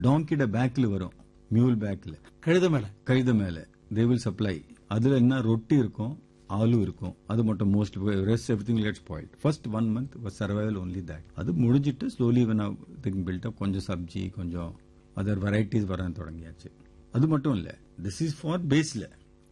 டாங்கிட பேக்ல வரும் மியூல் பேக்ல கழுத மேல கழுத மேல தே வில் சப்ளை அதுல என்ன ரொட்டி இருக்கும் ஆலு இருக்கும் அது மட்டும் most rest everything let spoiled first one month survival only that அது முடிஞ்சிட்டு slowly when thing build up கொஞ்சம் சப்ஜி கொஞ்சம் அதர் வெரைட்டிஸ் வர தொடங்கியாச்சு அது மட்டும் இல்ல திஸ் இஸ் ஃபார் பேஸ்ல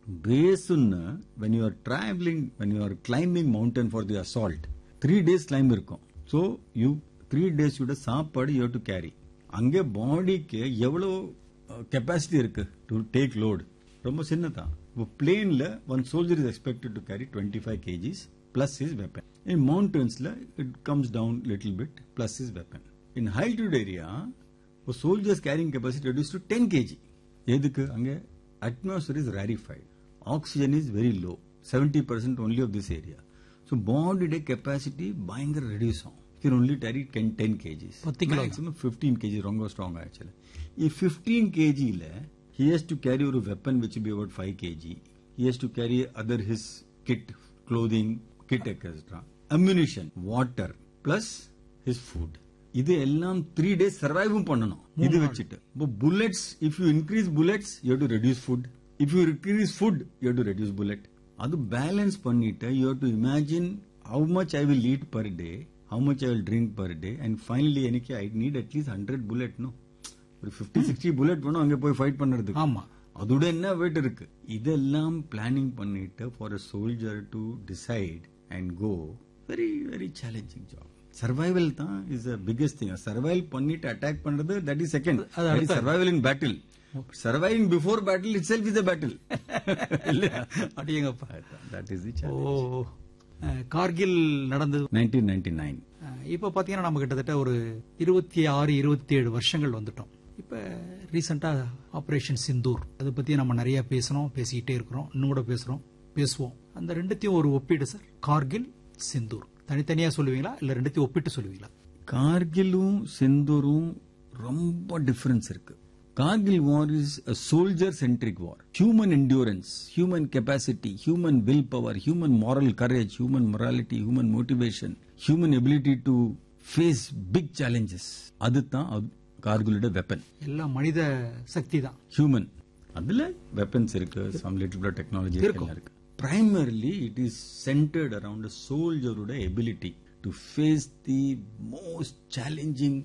பேஸ்ன்னு when you are travelling when you are climbing mountain for the assault three days climb இருக்கும் ஸோ யூ த்ரீ டேஸோட சாப்பாடு யூ டு கேரி அங்கே பாடிக்கு எவ்வளவு கெப்பாசிட்டி இருக்கு டு டேக் லோடு ரொம்ப சின்னதான் இப்போ பிளேன்ல one soldier is expected to carry twenty five kgs plus is weapon in மவுண்டன்ஸ்ல it comes down little bit plus is weapon in high altitude area soldiers carrying capacity reduce to ten kg எதுக்கு அங்கே atmosphere is rarefied oxygen is very low seventy percent only of this area so பாடியோட capacity பயங்கர reduce ஆகும் can only carry ten ten kgs பத்து kilo maximum fifteen kg ரொம்ப strong actually ಈ fifteen ಕೆಜಿಲ he has to carry ஒரு weapon which be about 5 kg he has to carry other his kit clothing kit etc ammunition water plus his food இது எல்லாம் three days சர்வைவும் பண்ணணும் இது வச்சுட்டு இப்போ bullets if you increase bullets you to reduce food if you increase food you to reduce bullet அது balance பண்ணிட்டு you to imagine how much I will eat per day how much I will drink per day and finally எனக்கு I need at least hundred bullet no ஒரு fifty sixty bullet வேணும் அங்க போய் fight பண்ணுறதுக்கு ஆமா அதோட என்ன வெயிட் இருக்கு இதெல்லாம் பிளானிங் பண்ணிட்டு for a soldier to decide and go very very challenging job survival தான் is a biggest thing survival பண்ணிட்டு அட்டாக் பண்றது தட் இஸ் செகண்ட் அது அடுத்த- survival in battle surviving before battle itself is a battle இல்லையா அப்படியேங்கப்பா that is the oh ah, Kargil நடந்தது nineteen ninety nine அஹ், இப்ப பாத்தீங்கன்னா நம்ம கிட்டத்தட்ட ஒரு இருபத்தி ஆறு இருபத்தி ஏழு வருஷங்கள் வந்துட்டோம் இப்ப ரீசெண்டா ஆபரேஷன் சிந்தூர் அதை பத்தி நம்ம நிறைய பேசணும் பேசிக்கிட்டே இருக்கிறோம் இன்னும் கூட பேசுறோம் பேசுவோம் அந்த ரெண்டுத்தையும் ஒரு ஒப்பீடு சார் கார்கில் சிந்தூர் தனித்தனியா சொல்லுவீங்களா இல்ல ரெண்டுத்தையும் ஒப்பிட்டு சொல்லுவீங்களா கார்கிலும் செந்தூரும் ரொம்ப டிஃபரன்ஸ் இருக்கு Kargil war is a soldier centric war human endurance human capacity human will power human moral courage human morality human motivation human ability to face big challenges அதுதான் அது கார்கிலோட வெப்பன் எல்லாம் மனித சக்தி தான் ஹியூமன் அதுல வெப்பன்ஸ் இருக்கு சம் லிட்டில் பிட் டெக்னாலஜி இருக்கும். இருக்கு primarily it is centred around சோல்ஜரோட ability to face the most challenging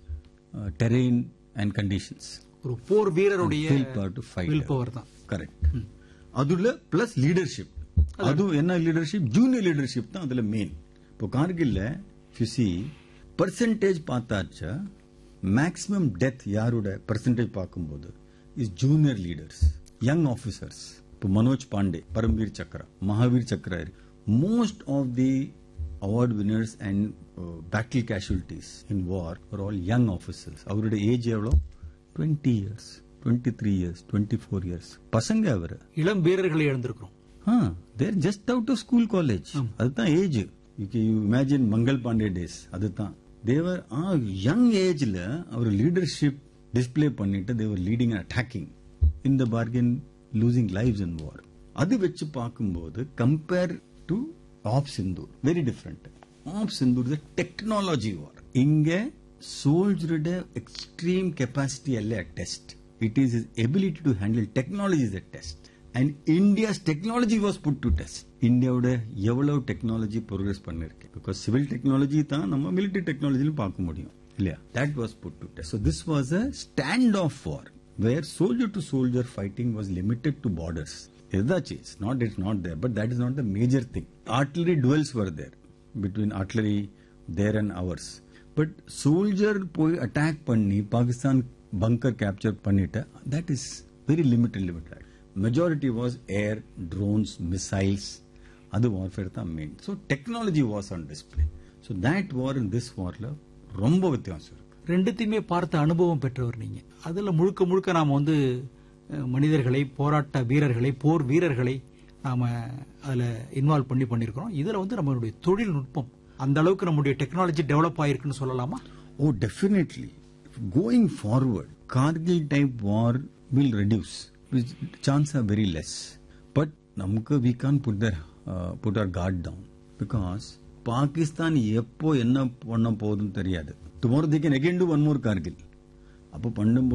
terrain and conditions ஒரு போர் வீரருடைய will power to fight will power தான் கரெக்ட் அதுல பிளஸ் லீடர்ஷிப் அது என்ன லீடர்ஷிப் ஜூனியர் லீடர்ஷிப் தான் அதுல மெயின் இப்போ கார்கில்ல சி பர்சன்டேஜ் பார்த்தாச்சா மேக்ஸிமம் டெத் யாரோட பர்சன்டேஜ் பார்க்கும்போது is junior leaders young officers இப்போ Manoj Pandey Paramvir Chakra Mahavir Chakra most of the award winners and battle casualties in war are all young officers அவருடைய ஏஜ் எவ்வளோ twenty years twenty three years twenty four years பசங்க அவர் இளம் வீரர்களை இழந்திருக்கிறோம் there just out of school college அதுதான் age you imagine Mangal Pandey days அதுதான் they were young ஏஜ்ல அவர் லீடர்ஷிப் டிஸ்ப்ளே பண்ணிட்டு தேவர் லீடிங் அண்ட் அட்டாக்கிங் இந்த பார்கென் லூசிங் லைஃப்ஸ் இன் வார் அது வச்சு பார்க்கும்போது compare to op Sindoor very different op Sindoor technology war இங்க சோல்ஜரோட எக்ஸ்ட்ரீம் கெப்பாசிட்டி அல்ல test it is is ability to handle technology is a test and India's technology was put to test இந்தியாவோட எவ்வளவு technology progress பண்ணிருக்கு because civil technology தான் நம்ம military டெக்னாலஜிலும் பார்க்க முடியும் இல்லையா that was put to test so this was a stand of war where soldier to soldier fighting was limited to borders எதாச்சு it's not it's not there but that is not the major thing artillery dwells were there between artillery there and ours but soldier போய் attack பண்ணி Pakistan bunker capture பண்ணிட்டு that is very limited limited majority was air drones missiles அது warfare தான் main so technology was on display so that war in this வார்ல ரொம்ப வித்தியாசம் இருக்கு ரெண்டுத்தையுமே பார்த்த அனுபவம் பெற்றவர் நீங்க அதுல முழுக்க முழுக்க நாம வந்து அஹ், மனிதர்களை போராட்ட வீரர்களை போர் வீரர்களை நாம அதுல இன்வால்வ் பண்ணி பண்ணிருக்கிறோம் இதுல வந்து நம்மளுடைய தொழில்நுட்பம் அந்த அளவுக்கு நம்முடைய டெக்னாலஜி டெவலப் ஆயிருக்குன்னு சொல்லலாமா Oh, definitely. Going forward, Kargil type war will reduce. Which chance are very less. But நமக்கு we can't put their uh, put our guard down because Pakistan எப்போ என்ன பண்ண போகுதுன்னு தெரியாது tomorrow they can again do one more Kargil அப்போ பண்ணும்போது